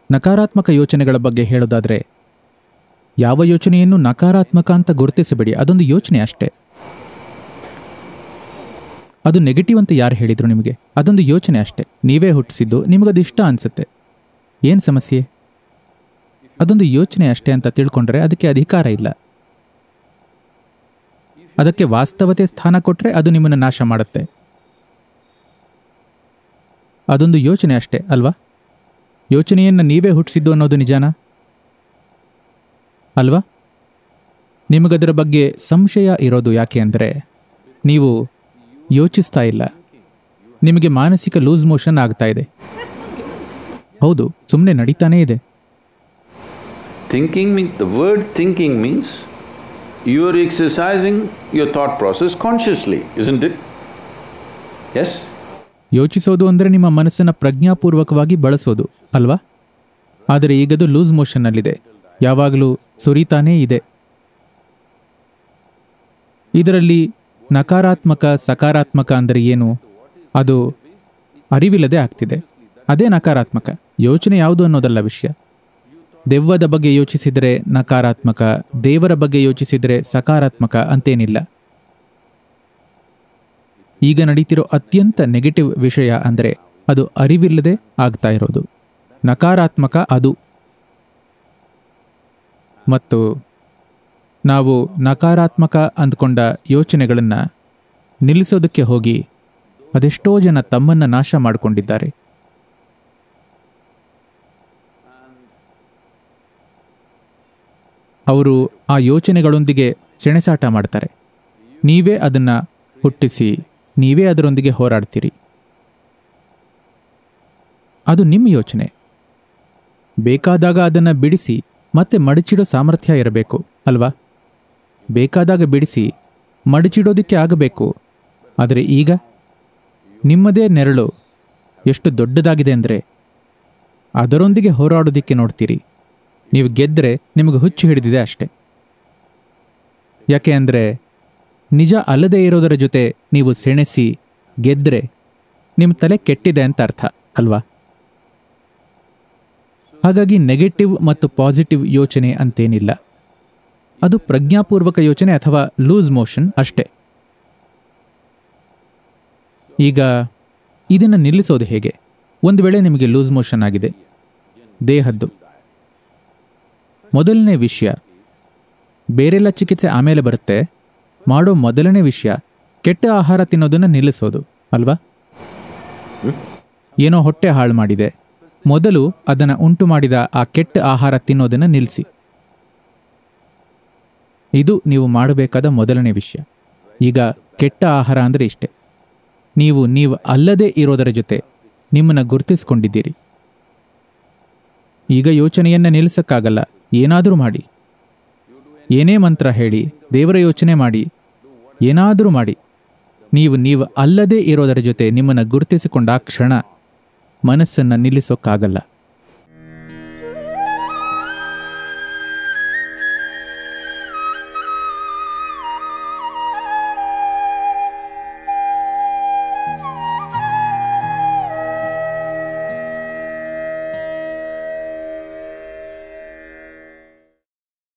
ನಕಾರಾತ್ಮಕ ಯೋಚನೆಗಳ ಬಗ್ಗೆ ಹೇಳೋದಾದ್ರೆ ಯಾವ ಯೋಚನೆಯನ್ನು ನಕಾರಾತ್ಮಕ ಅಂತ ಗುರುತಿಸಬೇಡಿ ಅದೊಂದು ಯೋಚನೆ ಅಷ್ಟೇ ಅದು ನೆಗೆಟಿವ್ ಅಂತ ಯಾರು ಹೇಳಿದ್ರು ನಿಮಗೆ ಅದೊಂದು ಯೋಚನೆ ಅಷ್ಟೇ ನೀವೇ ಹುಟ್ಟಿಸಿದ್ದು ನಿಮಗದು ಇಷ್ಟ ಅನ್ಸುತ್ತೆ ಏನು ಸಮಸ್ಯೆ ಅದೊಂದು ಯೋಚನೆ ಅಷ್ಟೇ ಅಂತ ತಿಳ್ಕೊಂಡ್ರೆ ಅದಕ್ಕೆ ಅಧಿಕಾರ ಇಲ್ಲ ಅದಕ್ಕೆ ವಾಸ್ತವತೆ ಸ್ಥಾನ ಕೊಟ್ರೆ ಅದು ನಿಮ್ಮನ್ನು ನಾಶ ಮಾಡುತ್ತೆ ಅದೊಂದು ಯೋಚನೆ ಅಷ್ಟೇ ಅಲ್ವಾ ಯೋಚನೆಯನ್ನು ನೀವೇ ಹುಟ್ಟಿಸಿದ್ದು ಅನ್ನೋದು ನಿಜಾನಾ ಅಲ್ವಾ ನಿಮಗದರ ಬಗ್ಗೆ ಸಂಶಯ ಇರೋದು ಯಾಕೆ ಅಂದರೆ ನೀವು ಯೋಚಿಸ್ತಾ ಇಲ್ಲ ನಿಮಗೆ ಮಾನಸಿಕ ಲೂಸ್ ಮೋಷನ್ ಆಗ್ತಾ ಇದೆ ಹೌದು ಸುಮ್ಮನೆ ನಡೀತಾನೇ ಇದೆ Thinking means, the word thinking means you are exercising your thought process consciously, isn't it? Yes? ಯೋಚಿಸೋದು ಅಂದರೆ ನಿಮ್ಮ ಮನಸ್ಸನ್ನು ಪ್ರಜ್ಞಾಪೂರ್ವಕವಾಗಿ ಬಳಸೋದು ಅಲ್ವಾ ಆದರೆ ಈಗದು ಲೂಸ್ ಮೋಷನ್ನಲ್ಲಿದೆ ಯಾವಾಗಲೂ ಸುರಿತಾನೇ ಇದೆ ಇದರಲ್ಲಿ ನಕಾರಾತ್ಮಕ ಸಕಾರಾತ್ಮಕ ಅಂದರೆ ಏನು ಅದು ಅರಿವಿಲ್ಲದೆ ಆಗ್ತಿದೆ ಅದೇ ನಕಾರಾತ್ಮಕ ಯೋಚನೆ ಯಾವುದು ಅನ್ನೋದಲ್ಲ ವಿಷಯ ದೆವ್ವದ ಬಗ್ಗೆ ಯೋಚಿಸಿದರೆ ನಕಾರಾತ್ಮಕ ದೇವರ ಬಗ್ಗೆ ಯೋಚಿಸಿದರೆ ಸಕಾರಾತ್ಮಕ ಅಂತೇನಿಲ್ಲ ಈಗ ನಡೀತಿರೋ ಅತ್ಯಂತ ನೆಗೆಟಿವ್ ವಿಷಯ ಅಂದರೆ ಅದು ಅರಿವಿಲ್ಲದೆ ಆಗ್ತಾ ಇರೋದು ನಕಾರಾತ್ಮಕ ಅದು ಮತ್ತು ನಾವು ನಕಾರಾತ್ಮಕ ಅಂದ್ಕೊಂಡ ಯೋಚನೆಗಳನ್ನು ನಿಲ್ಲಿಸೋದಕ್ಕೆ ಹೋಗಿ ಅದೆಷ್ಟೋ ಜನ ತಮ್ಮನ್ನು ನಾಶ ಮಾಡಿಕೊಂಡಿದ್ದಾರೆ ಅವರು ಆ ಯೋಚನೆಗಳೊಂದಿಗೆ ಸೆಣಸಾಟ ಮಾಡ್ತಾರೆ ನೀವೇ ಅದನ್ನು ಹುಟ್ಟಿಸಿ ನೀವೇ ಅದರೊಂದಿಗೆ ಹೋರಾಡ್ತೀರಿ ಅದು ನಿಮ್ಮ ಯೋಚನೆ ಬೇಕಾದಾಗ ಅದನ್ನು ಬಿಡಿಸಿ ಮತ್ತೆ ಮಡಚಿಡೋ ಸಾಮರ್ಥ್ಯ ಇರಬೇಕು ಅಲ್ವಾ ಬೇಕಾದಾಗ ಬಿಡಿಸಿ ಮಡಚಿಡೋದಕ್ಕೆ ಆಗಬೇಕು ಆದರೆ ಈಗ ನಿಮ್ಮದೇ ನೆರಳು ಎಷ್ಟು ದೊಡ್ಡದಾಗಿದೆ ಅಂದರೆ ಅದರೊಂದಿಗೆ ಹೋರಾಡೋದಕ್ಕೆ ನೋಡ್ತೀರಿ ನೀವು ಗೆದ್ದರೆ ನಿಮಗೆ ಹುಚ್ಚು ಹಿಡಿದಿದೆ ಅಷ್ಟೆ ಯಾಕೆ ಅಂದರೆ ನಿಜ ಅಲ್ಲದೇ ಇರೋದರ ಜೊತೆ ನೀವು ಸೆಣೆಸಿ ಗೆದ್ದರೆ ನಿಮ್ಮ ತಲೆ ಕೆಟ್ಟಿದೆ ಅಂತ ಅರ್ಥ ಅಲ್ವಾ ಹಾಗಾಗಿ ನೆಗೆಟಿವ್ ಮತ್ತು ಪಾಸಿಟಿವ್ ಯೋಚನೆ ಅಂತೇನಿಲ್ಲ ಅದು ಪ್ರಜ್ಞಾಪೂರ್ವಕ ಯೋಚನೆ ಅಥವಾ ಲೂಸ್ ಮೋಷನ್ ಅಷ್ಟೇ ಈಗ ಇದನ್ನು ನಿಲ್ಲಿಸೋದು ಹೇಗೆ ಒಂದು ವೇಳೆ ನಿಮಗೆ ಲೂಸ್ ಮೋಷನ್ ಆಗಿದೆ ದೇಹದ್ದು ಮೊದಲನೇ ವಿಷಯ ಬೇರೆಲ್ಲ ಚಿಕಿತ್ಸೆ ಆಮೇಲೆ ಬರುತ್ತೆ ಮಾಡೋ ಮೊದಲನೇ ವಿಷಯ ಕೆಟ್ಟ ಆಹಾರ ತಿನ್ನೋದನ್ನು ನಿಲ್ಲಿಸೋದು ಅಲ್ವಾ ಏನೋ ಹೊಟ್ಟೆ ಹಾಳು ಮಾಡಿದೆ ಮೊದಲು ಅದನ್ನು ಉಂಟು ಮಾಡಿದ ಆ ಕೆಟ್ಟ ಆಹಾರ ತಿನ್ನೋದನ್ನು ನಿಲ್ಲಿಸಿ ಇದು ನೀವು ಮಾಡಬೇಕಾದ ಮೊದಲನೇ ವಿಷಯ ಈಗ ಕೆಟ್ಟ ಆಹಾರ ಅಂದರೆ ಇಷ್ಟೆ ನೀವು ನೀವು ಅಲ್ಲದೆ ಇರೋದರ ಜೊತೆ ನಿಮ್ಮನ್ನು ಗುರುತಿಸ್ಕೊಂಡಿದ್ದೀರಿ ಈಗ ಯೋಚನೆಯನ್ನು ನಿಲ್ಲಿಸಕ್ಕಾಗಲ್ಲ ಏನಾದರೂ ಮಾಡಿ ಏನೇ ಮಂತ್ರ ಹೇಳಿ ದೇವರ ಯೋಚನೆ ಮಾಡಿ ಏನಾದರೂ ಮಾಡಿ ನೀವು ನೀವು ಅಲ್ಲದೆ ಇರೋದರ ಜೊತೆ ನಿಮ್ಮನ್ನು ಗುರುತಿಸಿಕೊಂಡ ಆ ಕ್ಷಣ ಮನಸ್ಸನ್ನು ನಿಲ್ಲಿಸೋಕ್ಕಾಗಲ್ಲ